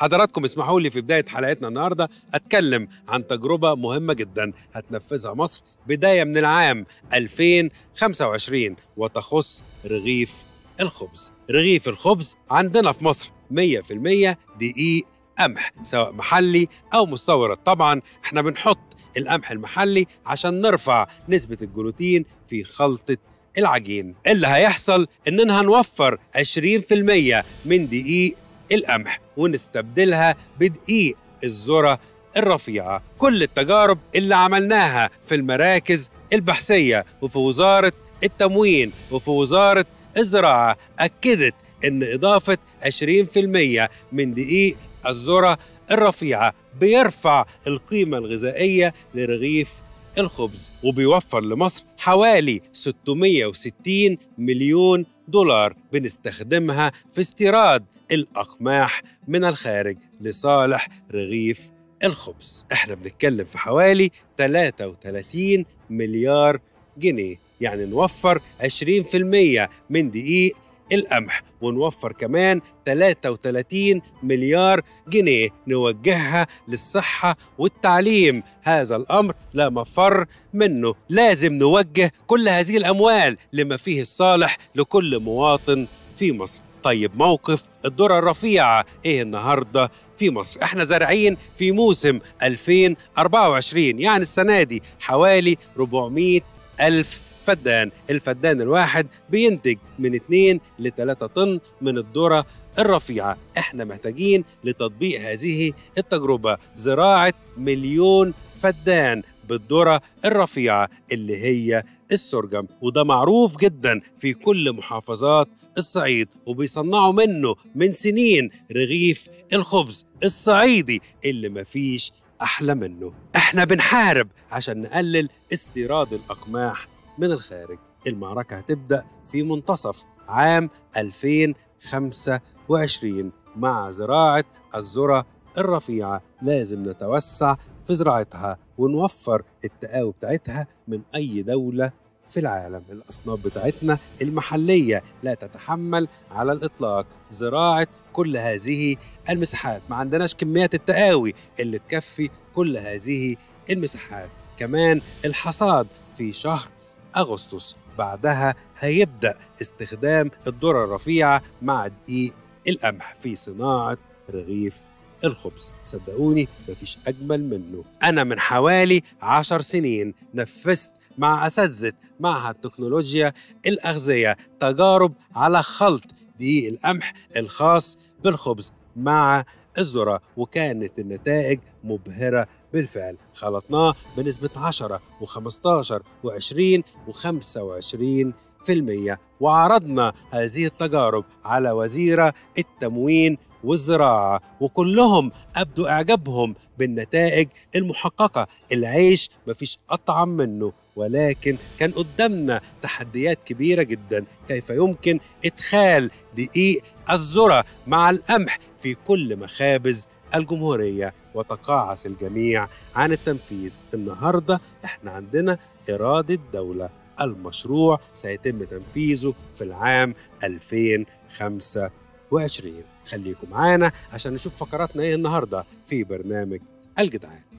حضراتكم اسمحوا لي في بداية حلقتنا النهاردة أتكلم عن تجربة مهمة جدا هتنفذها مصر بداية من العام 2025 وتخص رغيف الخبز رغيف الخبز عندنا في مصر 100% دقيق قمح سواء محلي أو مستورد طبعا احنا بنحط القمح المحلي عشان نرفع نسبة الجلوتين في خلطة العجين اللي هيحصل اننا هنوفر 20% من دقيق القمح ونستبدلها بدقيق الذرة الرفيعة كل التجارب اللي عملناها في المراكز البحثية وفي وزارة التموين وفي وزارة الزراعة أكدت إن إضافة 20% من دقيق الذرة الرفيعة بيرفع القيمة الغذائية لرغيف الخبز وبيوفر لمصر حوالي 660 مليون دولار بنستخدمها في استيراد الأقماح من الخارج لصالح رغيف الخبز احنا بنتكلم في حوالي 33 مليار جنيه يعني نوفر 20% من دقيق القمح ونوفر كمان 33 مليار جنيه نوجهها للصحة والتعليم هذا الأمر لا مفر منه لازم نوجه كل هذه الأموال لما فيه الصالح لكل مواطن في مصر طيب موقف الذرة الرفيعة ايه النهاردة في مصر احنا زارعين في موسم 2024 يعني السنة دي حوالي 400 ألف فدان الفدان الواحد بينتج من 2 ل 3 طن من الذرة الرفيعة احنا محتاجين لتطبيق هذه التجربة زراعة مليون فدان بالذرة الرفيعة اللي هي السرجم وده معروف جدا في كل محافظات الصعيد وبيصنعوا منه من سنين رغيف الخبز الصعيدي اللي مفيش أحلى منه احنا بنحارب عشان نقلل استيراد الأقماح من الخارج المعركة هتبدأ في منتصف عام 2025 مع زراعة الذرة الرفيعة لازم نتوسع في زراعتها ونوفر التقاوي بتاعتها من أي دولة في العالم الأصناف بتاعتنا المحلية لا تتحمل على الإطلاق زراعة كل هذه المساحات ما عندناش كميات التقاوي اللي تكفي كل هذه المساحات كمان الحصاد في شهر أغسطس بعدها هيبدأ استخدام الذرة الرفيعة مع دقيق القمح في صناعة رغيف الخبز صدقوني مفيش أجمل منه أنا من حوالي عشر سنين نفذت مع أساتذة معهد تكنولوجيا الأغذية تجارب على خلط دقيق القمح الخاص بالخبز مع الذرة وكانت النتائج مبهرة بالفعل خلطناه بنسبة 10 و15 و20 و25 في المية وعرضنا هذه التجارب على وزيرة التموين والزراعة وكلهم أبدوا إعجابهم بالنتائج المحققة العيش مفيش أطعم منه ولكن كان قدامنا تحديات كبيرة جدا كيف يمكن إدخال دقيق الذرة مع القمح في كل مخابز الجمهورية وتقاعس الجميع عن التنفيذ النهاردة احنا عندنا إرادة دولة المشروع سيتم تنفيذه في العام 2025 خليكم معانا عشان نشوف فقراتنا ايه النهارده في برنامج الجدعان